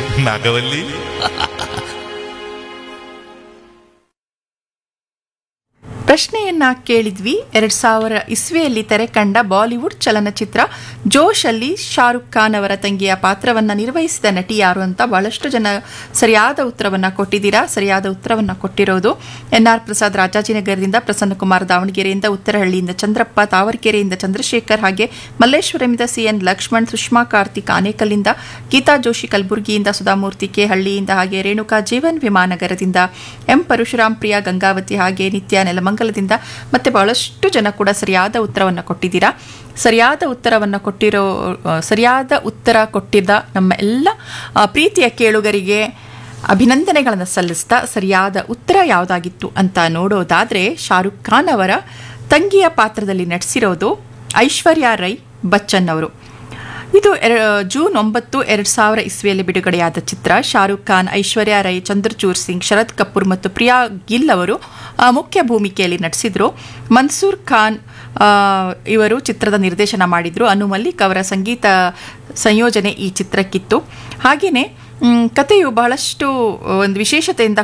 ನಾಗವಲ್ಲಿ ಪ್ರಶ್ನೆಯನ್ನ ಕೇಳಿದ್ವಿ ಎರಡ್ ಸಾವಿರ ಇಸ್ವಿಯಲ್ಲಿ ತೆರೆ ಕಂಡ ಬಾಲಿವುಡ್ ಚಲನಚಿತ್ರ ಜೋಶ್ ಅಲ್ಲಿ ಶಾರುಖ್ ಖಾನ್ ಅವರ ತಂಗಿಯ ಪಾತ್ರವನ್ನ ನಿರ್ವಹಿಸಿದ ನಟಿ ಯಾರು ಅಂತ ಬಹಳಷ್ಟು ಜನ ಸರಿಯಾದ ಉತ್ತರವನ್ನ ಕೊಟ್ಟಿದ್ದೀರಾ ಸರಿಯಾದ ಉತ್ತರವನ್ನ ಕೊಟ್ಟಿರೋದು ಎನ್ ಆರ್ ಪ್ರಸಾದ್ ರಾಜಾಜಿನಗರದಿಂದ ಪ್ರಸನ್ನಕುಮಾರ್ ದಾವಣಗೆರೆಯಿಂದ ಉತ್ತರಹಳ್ಳಿಯಿಂದ ಚಂದ್ರಪ್ಪ ತಾವರೆಕೆರೆಯಿಂದ ಚಂದ್ರಶೇಖರ್ ಹಾಗೆ ಮಲ್ಲೇಶ್ವರಮಿಂದ ಸಿಎನ್ ಲಕ್ಷ್ಮಣ್ ಸುಷ್ಮಾ ಕಾರ್ತಿಕ್ ಆನೇಕಲ್ಲಿಂದ ಗೀತಾ ಜೋಶಿ ಕಲಬುರಗಿಯಿಂದ ಸುಧಾಮೂರ್ತಿ ಕೆ ಹಳ್ಳಿಯಿಂದ ಹಾಗೆ ರೇಣುಕಾ ಜೀವನ್ ವಿಮಾನಗರದಿಂದ ಎಂ ಪರಶುರಾಮ್ ಪ್ರಿಯಾ ಗಂಗಾವತಿ ಹಾಗೆ ನಿತ್ಯ ನೆಲಮಂಗಲದಿಂದ ಮತ್ತೆ ಬಹಳಷ್ಟು ಜನ ಕೂಡ ಸರಿಯಾದ ಉತ್ತರವನ್ನು ಕೊಟ್ಟಿದ್ದೀರಾ ಸರಿಯಾದ ಉತ್ತರವನ್ನು ಕೊಟ್ಟಿರೋ ಆ, ಸರಿಯಾದ ಉತ್ತರ ಕೊಟ್ಟಿದ್ದ ನಮ್ಮ ಎಲ್ಲ ಆ, ಪ್ರೀತಿಯ ಕೇಳುಗರಿಗೆ ಅಭಿನಂದನೆಗಳನ್ನು ಸಲ್ಲಿಸ್ತಾ ಸರಿಯಾದ ಉತ್ತರ ಯಾವುದಾಗಿತ್ತು ಅಂತ ನೋಡೋದಾದ್ರೆ ಶಾರುಖ್ ಖಾನ್ ಅವರ ತಂಗಿಯ ಪಾತ್ರದಲ್ಲಿ ನಟಿಸಿರೋದು ಐಶ್ವರ್ಯ ರೈ ಬಚ್ಚನ್ ಅವರು ಇದು ಎರ ಜೂನ್ ಒಂಬತ್ತು ಎರಡ್ ಸಾವಿರ ಇಸ್ವಿಯಲ್ಲಿ ಬಿಡುಗಡೆಯಾದ ಚಿತ್ರ ಶಾರುಖ್ ಖಾನ್ ಐಶ್ವರ್ಯ ರೈ ಚಂದ್ರಚೂರ್ ಸಿಂಗ್ ಶರದ್ ಕಪೂರ್ ಮತ್ತು ಪ್ರಿಯಾ ಗಿಲ್ ಅವರು ಆ, ಮುಖ್ಯ ಭೂಮಿಕೆಯಲ್ಲಿ ನಟಿಸಿದ್ರು ಮನ್ಸೂರ್ ಖಾನ್ ಆ, ಇವರು ಚಿತ್ರದ ನಿರ್ದೇಶನ ಮಾಡಿದ್ರು ಅನು ಮಲ್ಲಿಕ್ ಅವರ ಸಂಗೀತ ಸಂಯೋಜನೆ ಈ ಚಿತ್ರಕ್ಕಿತ್ತು ಹಾಗೆಯೇ ಮ್, ಕಥೆಯು ಬಹಳಷ್ಟು ಒಂದು ವಿಶೇಷತೆಯಿಂದ